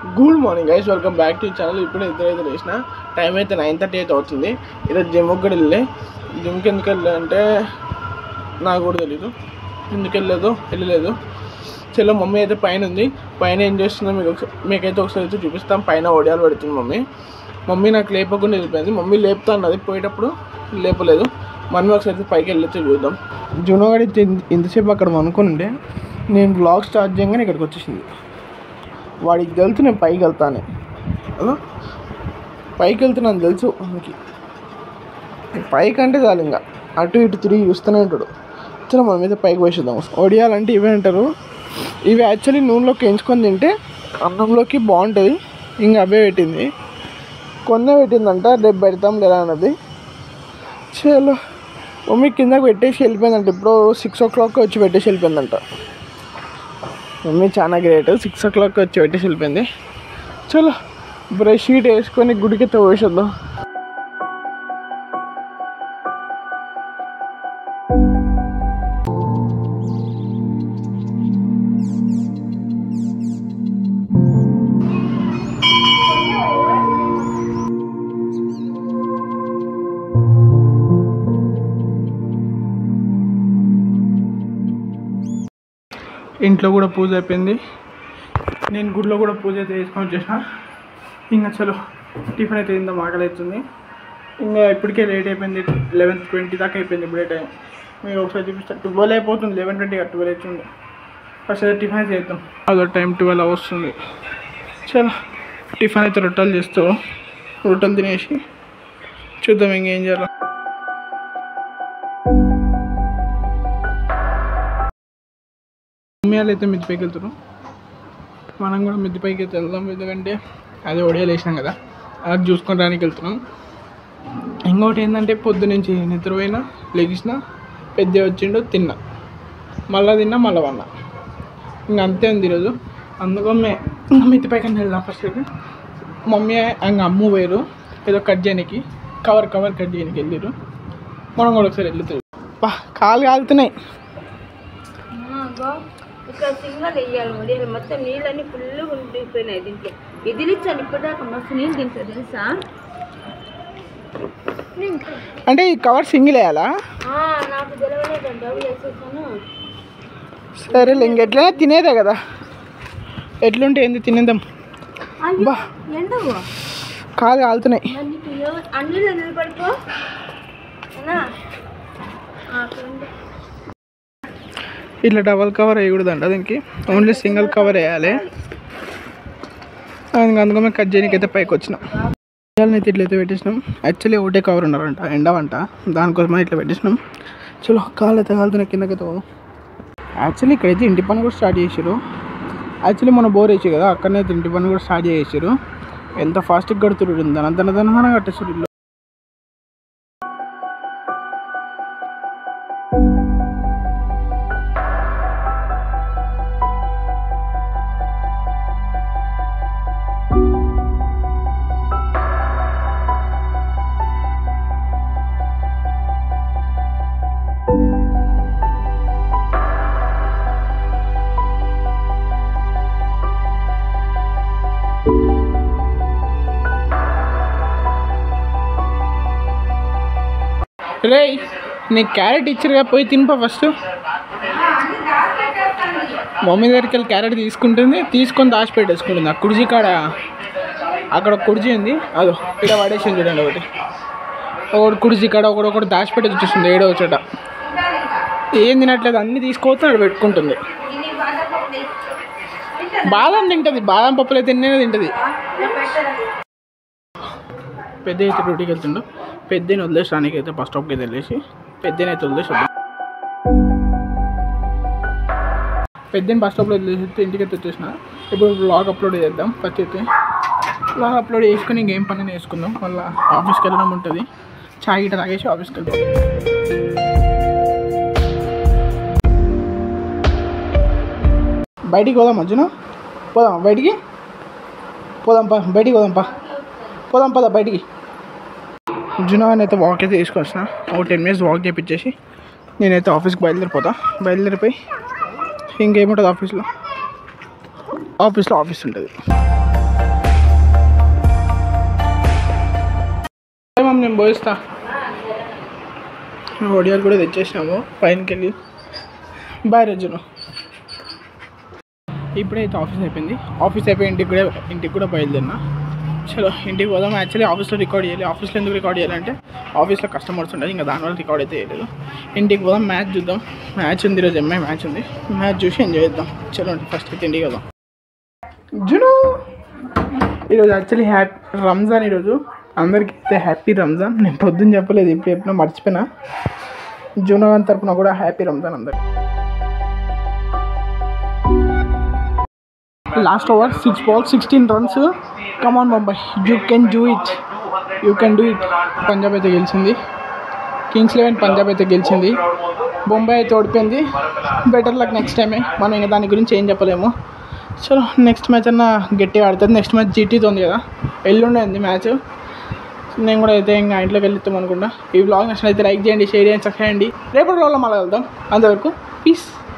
Good morning guys welcome back to channel ఇప్పుడు ఇద్దరు అయితే లేచిన టైం అయితే నైన్ థర్టీ అయితే అవుతుంది ఈరోజు జిమ్కి కూడా వెళ్ళే జిమ్కి ఎందుకు వెళ్ళా అంటే నాకు కూడా తెలీదు ఎందుకు వెళ్ళలేదు వెళ్ళలేదు చలో మమ్మీ అయితే పైన ఉంది పైన ఏం చేస్తుందో మీకు ఒకసారి మీకైతే ఒకసారి అయితే చూపిస్తాం పైన ఒడియాలు పెడుతుంది మమ్మీ మమ్మీ నాకు లేపకుండా వెళ్ళిపోయింది మమ్మీ లేపుతా అన్నది పోయేటప్పుడు లేపలేదు మనం ఒకసారి అయితే పైకి వెళ్ళొచ్చి చూద్దాం జునోగడి ఇంతసేపు అక్కడ అనుకుంటే నేను బ్లాగ్ స్టార్ట్ చేయగానే ఇక్కడికి వచ్చేసింది వాడికి తెలుసు నేను పైకి వెళ్తాను అదో పైకి వెళ్తున్నాను తెలుసు మనకి పైకి అంటే చాలు ఇంకా అటు ఇటు తిరిగి చూస్తూనే ఉంటాడు చలో మనం మీద పైకి వేసేద్దాం ఒడియాలంటే ఇవే అంటారు ఇవి యాక్చువల్లీ నూనెలోకి ఎంచుకొని తింటే అన్నంలోకి బాగుంటుంది ఇంకా అవే పెట్టింది కొన్నే పెట్టిందంట రేపు పెడతాం లేదా అన్నది చలో మమ్మీ కిందకి పెట్టేసి వెళ్ళిపోయిందంట ఇప్పుడు సిక్స్ ఓ క్లాక్ వచ్చి పెట్టేసి వెళ్ళిపోయిందంట మమ్మీ చాలా గ్రేట్ సిక్స్ ఓ క్లాక్ వచ్చి పెట్టేసి వెళ్ళిపోయింది చలో బ్రష్ షీట్ వేసుకొని గుడికి తోసేద్దాం ఇంట్లో కూడా పూజ అయిపోయింది నేను గుడిలో కూడా పూజ అయితే చేసుకొని వచ్చేసిన ఇంకా చలో టిఫిన్ అయితే ఇంత ఆకలి అవుతుంది ఇంకా ఇప్పటికే లేట్ అయిపోయింది లెవెన్ ట్వంటీ దాకా అయిపోయింది ఇప్పుడే టైం మీరు ఒకసారి చూపిస్తారు ట్వెల్వ్ అయిపోతుంది లెవెన్ ట్వంటీ ట్వెల్వ్ అవుతుంది ఫస్ట్ అయితే టిఫిన్ అయితే చేద్దాం అదో టైం ట్వెల్వ్ వస్తుంది చలో టిఫిన్ అయితే రొట్టెలు చేస్తూ రొట్టెలు తినేసి చూద్దాం ఇంకేం చేయాలో మమ్మీ వాళ్ళు అయితే మిద్ది పైకి వెళ్తారు మనం కూడా మిద్ది పైకి అయితే వెళ్దాం ఎందుకంటే అదే ఒడియాలు వేసినాం కదా అది చూసుకోవడానికి వెళ్తున్నాం ఇంకోటి ఏంటంటే పొద్దు నుంచి నిద్రపోయినా లెగిసిన పెద్ద వచ్చిండు తిన్నా మళ్ళా తిన్నా మళ్ళీ వన్నా ఇంకా అంతే ఉంది ఈరోజు అందుకనే మిద్ది పైకి వెళ్దాం ఫస్ట్ అయితే మమ్మీ అంగ అమ్ము పోయారు ఏదో కట్ చేయడానికి కవర్ కవర్ కట్ చేయడానికి వెళ్ళారు మనం కూడా ఒకసారి వెళ్తారు బా కాలు కాలుతున్నాయి అగో, ఇక్కడ సింగల్ వేయాలి వడియాలు మొత్తం నీళ్ళన్నీ ఫుల్గా ఉండిపోయినాయి దీంట్లో ఎదిలిచ్చాను ఇప్పటిదాకా మస్తు నీళ్ళు తింటారు తెలుసా అంటే ఈ కవర్ సింగిల్ వేయాలా ఆ, నాకు తెలవలేదండి అవి వేసేసాను సరే ఇంకెట్లయినా తినేదే కదా ఎట్లుంటే ఏంది తినేద్దాం అయ్యో, బా. ఎండవు కాలు కాలుతున్నాయి మరి నీకు ఎవ- అన్నిలో నిలబడిపో అవునా? ఆ, అక్కడ ఉంది. ఇట్లా డబల్ కవర్ వేయకూడదంట దీనికి ఓన్లీ సింగిల్ కవర్ వేయాలి అందుకు అందుకమే కట్ చేయడానికి అయితే పైకి వచ్చినాం అయితే ఇట్లయితే పెట్టేసినాం యాక్చువల్లీ ఒకటే కవర్ ఉన్నారంట ఎండవంట దానికోసమే ఇట్లా పెట్టేసినాం చలో కాలు అయితే కాలుతున్నాయి కిందకైతే పోదాం యాక్చువల్లీ ఇక్కడైతే ఇంటి పని కూడా స్టార్ట్ చేసారు యాక్చువల్లీ మన బోర్ వేసి కదా అక్కడనే అయితే ఇంటి పని కూడా స్టార్ట్ చేసారు ఎంత ఫాస్ట్గా కడుతున్నారు దన దన దన కట్టేసారు ఇల్లు రేయ్ నీ క్యారెట్ ఇచ్చారుగా పోయి తినిపా ఫస్ట్ మమ్మీ దగ్గరికి వెళ్ళి క్యారెట్ తీసుకుంటుంది తీసుకొని దాచి పెట్టేసుకుంటుంది ఆ కుర్జీ కాడ అక్కడ ఒక కుర్జీ ఉంది అదో ఇక్కడ పడేసింది చూడండి ఒకటి ఒకటి కుర్జీ కాడ ఒకటి ఒకటి దాచి పెట్టేసి వచ్చేస్తుంది ఏడో చోట ఏం తినట్లేదు అన్నీ తీసుకోవచ్చు అక్కడ పెట్టుకుంటుంది బాదం తింటుంది బాదం పప్పులు తిన్నే తింటుంది పెద్ద అయితే డ్యూటీకి వెళ్తుండు పెద్దని వదిలేసడానికి అయితే బస్ స్టాప్కి అయితే వెళ్ళేసి పెద్దని అయితే వదిలేసి వద్దాం పెద్దని బస్ స్టాప్లో వదిలేసి అయితే ఇంటికి అయితే వచ్చేసిన ఇప్పుడు బ్లాగ్ అప్లోడ్ చేద్దాం ఫస్ట్ అయితే బ్లాగ్ అప్లోడ్ చేసుకుని ఇంకేం పని వేసుకుందాం మళ్ళీ ఆఫీస్కి వెళ్ళడం ఉంటుంది చాయ్ గిట్ట తాగేసి ఆఫీస్కి వెళ్తాం బయటికి పోదాం అర్జున పోదాం బయటికి పోదాం పా బయటికి పోదాం పా పోదాం పదా బయటికి జునాన్ అయితే వాక్ అయితే తీసుకొని వచ్చిన ఒక టెన్ మినిట్స్ వాక్ చేపించేసి నేనైతే ఆఫీస్కి బయలుదేరిపోతా బయలుదేరిపోయి ఇంకేముంటుంది ఆఫీస్లో ఆఫీస్లో ఆఫీస్ ఉంటుంది మమ్మీ నేను పోయిస్తా ఒడియాలు కూడా తెచ్చేసినాము పైనకి వెళ్ళి బాయ్ రజును ఇప్పుడైతే ఆఫీస్ అయిపోయింది ఆఫీస్ అయిపోయి ఇంటికి కూడా ఇంటికి కూడా బయలుదేరినా చలో ఇంటికి పోదాం యాక్చువల్లీ ఆఫీస్లో రికార్డ్ చేయాలి ఆఫీస్లో ఎందుకు రికార్డ్ చేయాలంటే ఆఫీస్లో కస్టమర్స్ ఉంటాయి ఇంకా దానివల్ల రికార్డ్ అయితే చేయలేదు ఇంటికి పోదాం మ్యాచ్ చూద్దాం మ్యాచ్ ఉంది ఈరోజు ఎంఐ మ్యాచ్ ఉంది మ్యాచ్ చూసి ఎంజాయ్ చేద్దాం చలో ఫస్ట్ అయితే ఇంటికి పోదాం జును ఈరోజు యాక్చువల్లీ హ్యాపీ రంజాన్ ఈరోజు అందరికీ అయితే హ్యాపీ రంజాన్ నేను పొద్దున్న చెప్పలేదు ఇప్పుడు చెప్పినా మర్చిపోయినా జూనవన్ తరపున కూడా హ్యాపీ రంజాన్ అందరికి last over six ball sixteen runs come on Mumbai you can do it you can do it Punjab అయితే గెలిచింది కింగ్స్ లెవెన్ పంజాబ్ అయితే గెలిచింది బొంబాయి అయితే ఓడిపోయింది బెటర్ లక్ నెక్స్ట్ టైమే మనం ఇంకా దాని గురించి ఏం చెప్పలేము చలో నెక్స్ట్ మ్యాచ్ అన్న గట్టిగా ఆడుతుంది నెక్స్ట్ మ్యాచ్ జీటీతో ఉంది కదా ఎల్లుండే ఉంది మ్యాచ్ నేను కూడా అయితే ఇంకా ఇంట్లోకి వెళ్తాం అనుకుంటా ఈ బ్లాగ్ నచ్చినైతే లైక్ చేయండి షేర్ చేయండి సబ్స్క్రైబ్ చేయండి రేపటి రోజుల్లో మళ్ళీ వెళ్దాం అంతవరకు పీస్